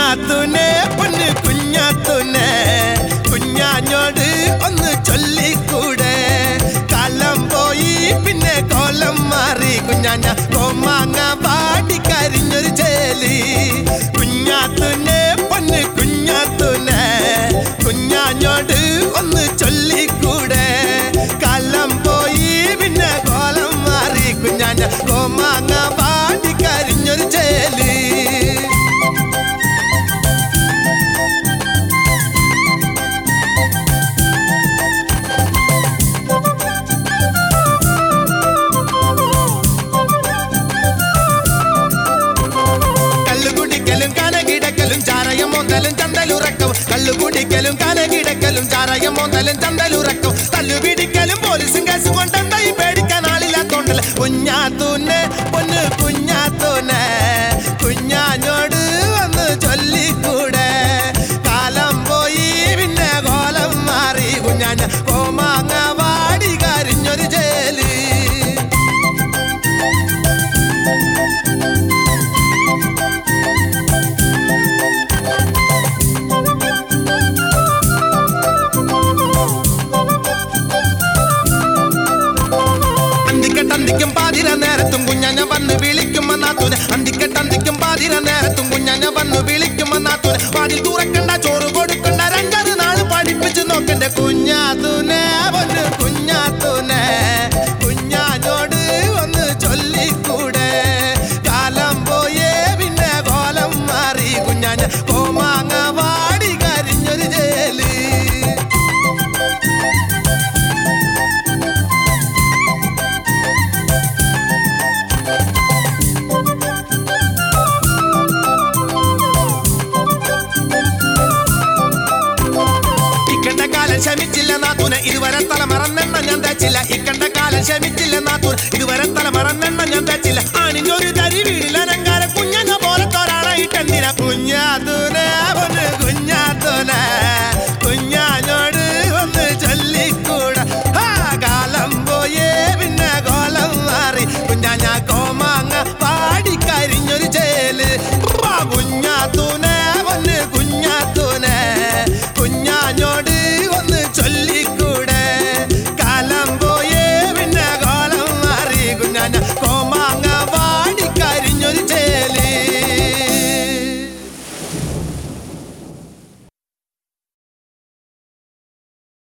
കുഞ്ഞാത്തുനെ പൊന്ന് കുഞ്ഞാത്തുനെ കുഞ്ഞാഞ്ഞോട് ഒന്ന് ചൊല്ലിക്കൂടെ കാലം പോയി പിന്നെ കോലം മാറി കുഞ്ഞാഞ്ഞ കോമാങ്ങ പാടി കരിഞ്ഞൊരു ചേലി കുഞ്ഞാത്തുനെ പൊന്ന് കുഞ്ഞാത്തുനെ കുഞ്ഞാഞ്ഞോട് ഒന്ന് ചൊല്ലിക്കൂടെ കാലം പോയി പിന്നെ കോലം മാറി കുഞ്ഞാഞ്ഞ കോമാങ്ങ പാടി കരിഞ്ഞൊരു ചേലി കല്ലുകുടിക്കലും കനകിടക്കലും ചാരയം മോന്തലും ചന്തലുറക്കവും കല്ലുകുടിക്കലും കനകിടക്കലും ചാരയം മോന്തലും ചന്തലുറക്കവും തല്ലുപിടിക്കലും പോലീസും കേസ് കൊണ്ടെന്തായി പേടിക്കാൻ ആളില്ലാത്തോണ്ടല്ല കുഞ്ഞാത്തൂനെ പൊന്ന് കുഞ്ഞാത്തൂനെ കുഞ്ഞാഞ്ഞോട് വന്ന് ചൊല്ലിക്കൂടെ കാലം പോയി പിന്നെ കോലം മാറി കുഞ്ഞാഞ്ഞ കോമാങ്ങ വാടി കരിഞ്ഞൊരു ജയില് അന്തിക്കെട്ടന്തിക്കും പാതിര നേരത്തും കുഞ്ഞാഞ്ഞ വന്ന് വിളിക്കും നാത്തൂന് അന്തിക്കെട്ടന്തിക്കും പാതിര നേരത്തും കുഞ്ഞാഞ്ഞ വന്ന് വിളിക്കും നാത്തൂന് വാതിൽ തുറക്കണ്ട ചോറ് കൊടുക്കണ്ട രണ്ടത് നാള് പഠിപ്പിച്ച് നോക്കണ്ട കുഞ്ഞാത്തൂനെ വന്ന് കുഞ്ഞാത്തൂനെ കുഞ്ഞാഞ്ഞോട് ഒന്ന് ചൊല്ലിക്കൂടെ കാലം പോയേ പിന്നെ കോലം മാറി കുഞ്ഞാഞ്ഞ കോമാങ്ങ വാടി കരിഞ്ഞൊരു ജയില് ഇക്കണ്ട കാലം ക്ഷമിച്ചില്ല നാത്തൂന ഇതുവരെ തല മറന്നെണ്ണ ഞാൻ തച്ചില്ല ഇക്കണ്ട കാലം ക്ഷമിച്ചില്ല നാത്തൂൻ ഇതുവരെ തല മറന്നെണ്ണ ഞാൻ തച്ചില്ല ആ